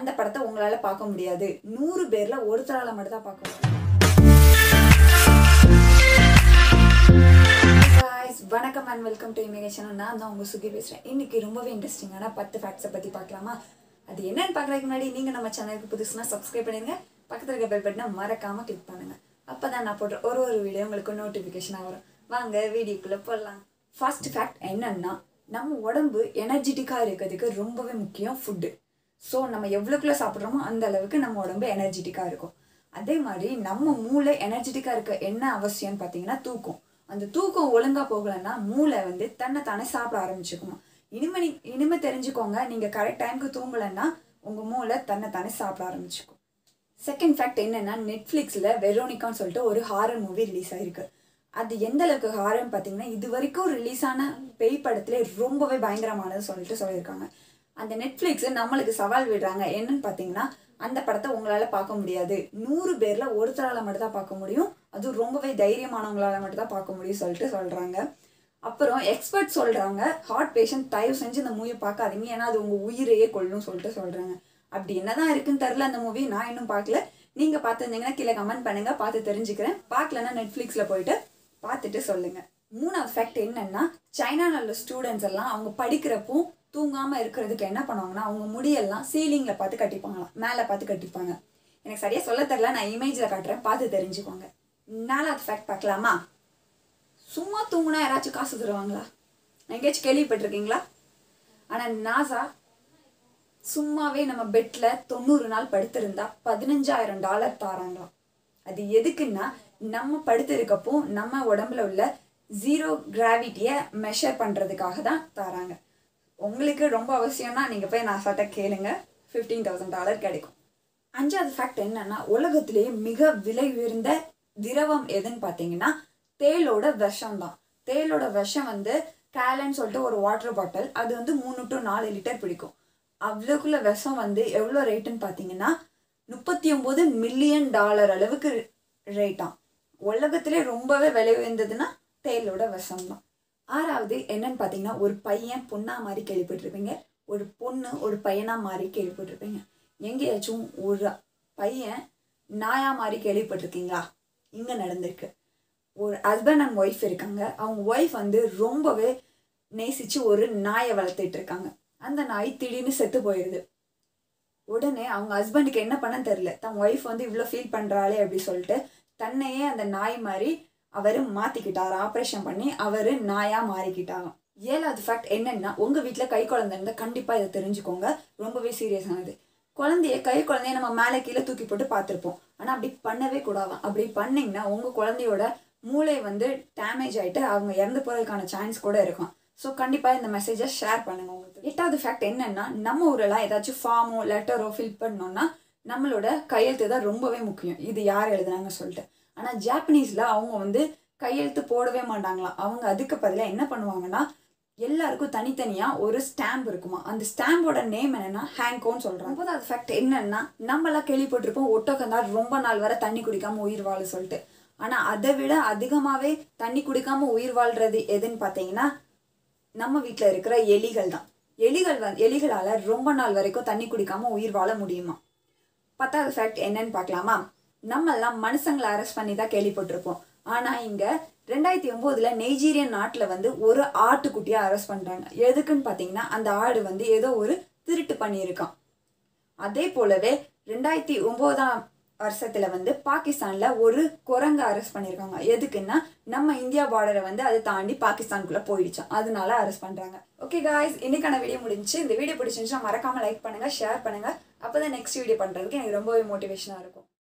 அந்த படத்தை உங்களால பார்க்க முடியாது நூறு பேர்ல ஒருத்தரால மட்டும் தான் பார்க்க முடியும் Guys, வணக்கம் அண்ட் வெல்கம் டு இமிகேஷன் நான் தான் உங்க சுகி பேசுறேன் இன்னைக்கு ரொம்பவே இன்ட்ரெஸ்டிங்கான பத்து ஃபேக்ட்ஸை பத்தி பார்க்கலாமா அது என்னன்னு பார்க்கறதுக்கு முன்னாடி நீங்க நம்ம சேனலுக்கு புதுசுனா சப்ஸ்கிரைப் பண்ணிருங்க பக்கத்துல இருக்க பெல் பட்டனை மறக்காம கிளிக் பண்ணுங்க அப்பதான் நான் போடுற ஒரு ஒரு வீடியோ உங்களுக்கு நோட்டிபிகேஷனாக வரும் வாங்க வீடியோக்குள்ள போடலாம் ஃபர்ஸ்ட் ஃபேக்ட் என்னன்னா நம்ம உடம்பு எனர்ஜெட்டிக்காக இருக்கிறதுக்கு ரொம்பவே முக்கியம் ஃபுட்டு ஸோ நம்ம எவ்வளோக்குள்ள சாப்பிட்றோமோ அந்த அளவுக்கு நம்ம உடம்பு எனர்ஜெட்டிக்காக இருக்கும் அதே மாதிரி நம்ம மூளை எனர்ஜெட்டிக்காக இருக்க என்ன அவசியம்னு பார்த்தீங்கன்னா தூக்கம் அந்த தூக்கம் ஒழுங்காக போகலைன்னா மூளை வந்து தன்னை தானே சாப்பிட ஆரம்பிச்சுக்குமா இனிமே நீ இனிமே தெரிஞ்சுக்கோங்க நீங்கள் கரெக்ட் டைமுக்கு தூங்கலைன்னா உங்கள் மூளை தன்னை தானே சாப்பிட ஆரம்பிச்சுக்கும் செகண்ட் ஃபேக்ட் என்னன்னா நெட்ஃப்ளிக்ஸில் வெரோனிகான்னு சொல்லிட்டு ஒரு ஹாரர் மூவி ரிலீஸ் ஆயிருக்கு அது எந்த அளவுக்கு ஹாரர்னு பார்த்தீங்கன்னா இது வரைக்கும் ரிலீஸ் ஆன பேய் படத்துல ரொம்பவே பயங்கரமானது சொல்லிட்டு சொல்லியிருக்காங்க அந்த நெட்ஃப்ளிக்ஸ் நம்மளுக்கு சவால் விடுறாங்க என்னன்னு பார்த்தீங்கன்னா அந்த படத்தை உங்களால் பார்க்க முடியாது நூறு பேரில் ஒருத்தரால் மட்டும் தான் பார்க்க முடியும் அதுவும் ரொம்பவே தைரியமானவங்களால மட்டும் தான் பார்க்க முடியும் சொல்லிட்டு சொல்கிறாங்க அப்புறம் எக்ஸ்பர்ட் சொல்கிறாங்க ஹார்ட் பேஷண்ட் தயவு செஞ்சு இந்த மூவி பார்க்காதீங்க ஏன்னா அது உங்கள் உயிரையே கொல்லும் சொல்லிட்டு சொல்கிறாங்க அப்படி என்னதான் இருக்குன்னு தெரில அந்த மூவி நான் இன்னும் பார்க்கல நீங்கள் பார்த்துருந்தீங்கன்னா கீழே கமெண்ட் பண்ணுங்கள் பார்த்து தெரிஞ்சுக்கிறேன் பார்க்கலன்னா நெட்ஃப்ளிக்ஸில் போயிட்டு பார்த்துட்டு சொல்லுங்கள் மூணாவது ஃபேக்ட் என்னன்னா சைனால உள்ள ஸ்டூடெண்ட்ஸ் எல்லாம் அவங்க படிக்கிறப்போ தூங்காம இருக்கிறதுக்கு என்ன பண்ணுவாங்கன்னா அவங்க முடியெல்லாம் சீலிங்ல பார்த்து கட்டிப்பாங்களாம் மேலே பார்த்து கட்டிப்பாங்க எனக்கு சரியா சொல்ல தெரியல நான் இமேஜ்ல காட்டுறேன் பார்த்து தெரிஞ்சுக்கோங்க நாலாவது ஃபேக்ட் பார்க்கலாமா சும்மா தூங்குனா யாராச்சும் காசு தருவாங்களா எங்கேயாச்சும் கேள்விப்பட்டிருக்கீங்களா ஆனா நாசா சும்மாவே நம்ம பெட்ல தொண்ணூறு நாள் படுத்திருந்தா பதினஞ்சாயிரம் டாலர் தாராங்களாம் அது எதுக்குன்னா நம்ம படுத்திருக்கப்போ நம்ம உடம்புல உள்ள ஜீரோ கிராவிட்டியை மெஷர் பண்ணுறதுக்காக தான் தராங்க உங்களுக்கு ரொம்ப அவசியம்னா நீங்கள் போய் நாசாட்ட கேளுங்க ஃபிஃப்டீன் தௌசண்ட் டாலர் கிடைக்கும் அஞ்சாவது ஃபேக்ட் என்னன்னா உலகத்திலேயே மிக விலை உயர்ந்த திரவம் எதுன்னு பார்த்தீங்கன்னா தேளோட விஷம் தான் தேளோட விஷம் வந்து கேலன்னு சொல்லிட்டு ஒரு வாட்டர் பாட்டில் அது வந்து மூணு டு நாலு லிட்டர் பிடிக்கும் அவ்வளோக்குள்ள விஷம் வந்து எவ்வளோ ரேட்டுன்னு பார்த்தீங்கன்னா முப்பத்தி ஒம்பது மில்லியன் டாலர் அளவுக்கு ரேட்டாம் உலகத்திலே ரொம்பவே விலை உயர்ந்ததுன்னா தேளோட விஷம் தான் ஆறாவது என்னன்னு பார்த்தீங்கன்னா ஒரு பையன் பொண்ணா மாதிரி கேள்விப்பட்டிருப்பீங்க ஒரு பொண்ணு ஒரு பையனா மாதிரி கேள்விப்பட்டிருப்பீங்க எங்கேயாச்சும் ஒரு பையன் நாயா மாதிரி கேள்விப்பட்டிருக்கீங்களா இங்கே நடந்திருக்கு ஒரு ஹஸ்பண்ட் அண்ட் ஒய்ஃப் இருக்காங்க அவங்க ஒய்ஃப் வந்து ரொம்பவே நேசிச்சு ஒரு நாயை வளர்த்துட்டு இருக்காங்க அந்த நாய் திடீர்னு செத்து போயிடுது உடனே அவங்க ஹஸ்பண்டுக்கு என்ன பண்ண தெரியல தன் ஒய்ஃப் வந்து இவ்வளோ ஃபீல் பண்ணுறாளே அப்படி சொல்லிட்டு தன்னையே அந்த நாய் மாதிரி அவர் மாற்றிக்கிட்டார் ஆப்ரேஷன் பண்ணி அவர் நாயாக மாறிக்கிட்டாராம் ஏழாவது ஃபேக்ட் என்னன்னா உங்கள் வீட்டில் கை குழந்தை இருந்தால் கண்டிப்பாக இதை தெரிஞ்சுக்கோங்க ரொம்பவே சீரியஸானது குழந்தைய கை குழந்தைய நம்ம மேலே கீழே தூக்கி போட்டு பார்த்துருப்போம் ஆனால் அப்படி பண்ணவே கூடாதாம் அப்படி பண்ணிங்கன்னா உங்கள் குழந்தையோட மூளை வந்து டேமேஜ் ஆகிட்டு அவங்க இறந்து போகிறதுக்கான சான்ஸ் கூட இருக்கும் ஸோ கண்டிப்பாக இந்த மெசேஜை ஷேர் பண்ணுங்க உங்களுக்கு எட்டாவது ஃபேக்ட் என்னன்னா நம்ம ஊரெல்லாம் ஏதாச்சும் ஃபார்மோ லெட்டரோ ஃபில் பண்ணோம்னா நம்மளோட கையெழுத்து தான் ரொம்பவே முக்கியம் இது யார் எழுதுனாங்க சொல்லிட்டு ஆனால் ஜாப்பனீஸில் அவங்க வந்து கையெழுத்து போடவே மாட்டாங்களாம் அவங்க அதுக்கு பதிலாக என்ன பண்ணுவாங்கன்னா எல்லாருக்கும் தனித்தனியாக ஒரு ஸ்டாம்ப் இருக்குமா அந்த ஸ்டாம்போட நேம் என்னன்னா ஹேங்கோன்னு சொல்கிறாங்க ஒன்பதாவது ஃபேக்ட் என்னன்னா நம்மளாம் கேள்விப்பட்டிருப்போம் ஒட்டகம் தான் ரொம்ப நாள் வரை தண்ணி குடிக்காம உயிர் வாழ சொல்லிட்டு ஆனால் அதை விட அதிகமாகவே தண்ணி குடிக்காம உயிர் வாழ்றது எதுன்னு பார்த்தீங்கன்னா நம்ம வீட்டில் இருக்கிற எலிகள் தான் எலிகள் வந்து எலிகளால் ரொம்ப நாள் வரைக்கும் தண்ணி குடிக்காம உயிர் வாழ முடியுமா பத்தாவது ஃபேக்ட் என்னன்னு பார்க்கலாமா நம்மெல்லாம் மனுஷங்களை அரெஸ்ட் பண்ணி தான் கேள்விப்பட்டிருப்போம் ஆனால் இங்கே ரெண்டாயிரத்தி ஒம்போதில் நைஜீரியன் நாட்டில் வந்து ஒரு ஆட்டுக்குட்டியை அரெஸ்ட் பண்ணுறாங்க எதுக்குன்னு பார்த்தீங்கன்னா அந்த ஆடு வந்து ஏதோ ஒரு திருட்டு பண்ணியிருக்கான் அதே போலவே ரெண்டாயிரத்தி ஒம்போதாம் வருஷத்துல வந்து பாகிஸ்தான்ல ஒரு குரங்கை அரெஸ்ட் பண்ணியிருக்காங்க எதுக்குன்னா நம்ம இந்தியா பார்டரை வந்து அதை தாண்டி பாகிஸ்தானுக்குள்ள போயிடுச்சான் அதனால அரெஸ்ட் பண்றாங்க ஓகே காய்ஸ் இன்னைக்கான வீடியோ முடிஞ்சு இந்த வீடியோ பிடிச்சிருந்துச்சுன்னா மறக்காம லைக் பண்ணுங்க ஷேர் பண்ணுங்க அப்பதான் நெக்ஸ்ட் வீடியோ பண்றதுக்கு எனக்கு ரொம்பவே மோட்டிவேஷனா இருக்கும்